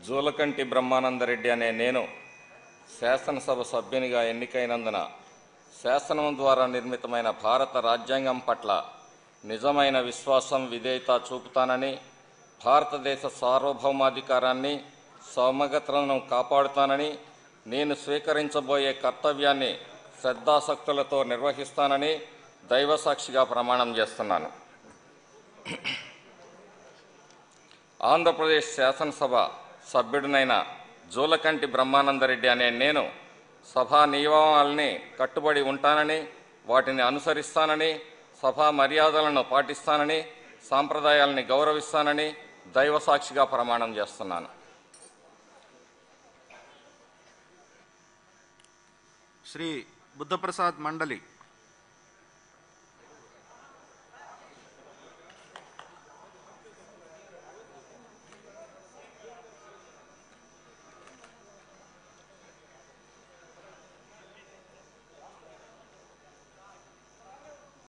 జూలకంటి బ్రహ్మానందరెడ్డి అనే నేను శాసనసభ సభ్యునిగా ఎన్నికైనందున శాసనం ద్వారా నిర్మితమైన భారత రాజ్యాంగం పట్ల నిజమైన విశ్వాసం విధేయత చూపుతానని భారతదేశ సార్వభౌమాధికారాన్ని సమగ్రతలను కాపాడుతానని నేను స్వీకరించబోయే కర్తవ్యాన్ని శ్రద్ధాసక్తులతో నిర్వహిస్తానని దైవసాక్షిగా ప్రమాణం చేస్తున్నాను ఆంధ్రప్రదేశ్ శాసనసభ సభ్యుడినైన జూలకంటి బ్రహ్మానందరెడ్డి అనే నేను సభా నియమావళిని కట్టుబడి ఉంటానని వాటిని అనుసరిస్తానని సభా మర్యాదలను పాటిస్తానని సాంప్రదాయాలని గౌరవిస్తానని దైవసాక్షిగా ప్రమాణం చేస్తున్నాను శ్రీ బుద్ధప్రసాద్ మండలి